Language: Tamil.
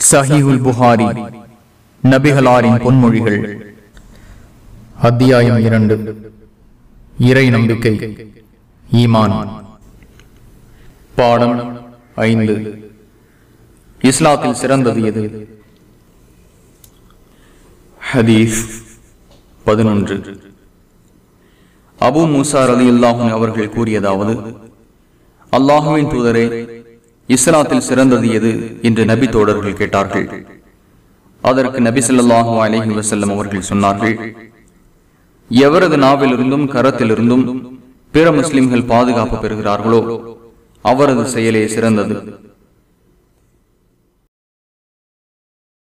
சஹீஹுல் புகாரி நபிகளாரின் பொன்மொழிகள் அத்தியாயம் இரண்டு இறை நம்பிக்கை ஈமான் பாடம் ஐந்து இஸ்லாத்தில் சிறந்தது எது ஹதீஸ் பதினொன்று அபு மூசா ரலி அல்லாஹும் அவர்கள் கூறியதாவது அல்லாஹுவின் தூதரே இஸ்லாத்தில் சிறந்தது எது என்று நபி தோழர்கள் கேட்டார்கள் அதற்கு நபி ஸல்லல்லாஹு அலைஹி வஸல்லம் அவர்கள் சொன்னார்கள் எவரது நாவிலிருந்தும் கரத்திலிருந்தும் பிற முஸ்லிம்கள் பாதுகாப்பு பெறுகிறார்களோ அவரது செயலே சிறந்தது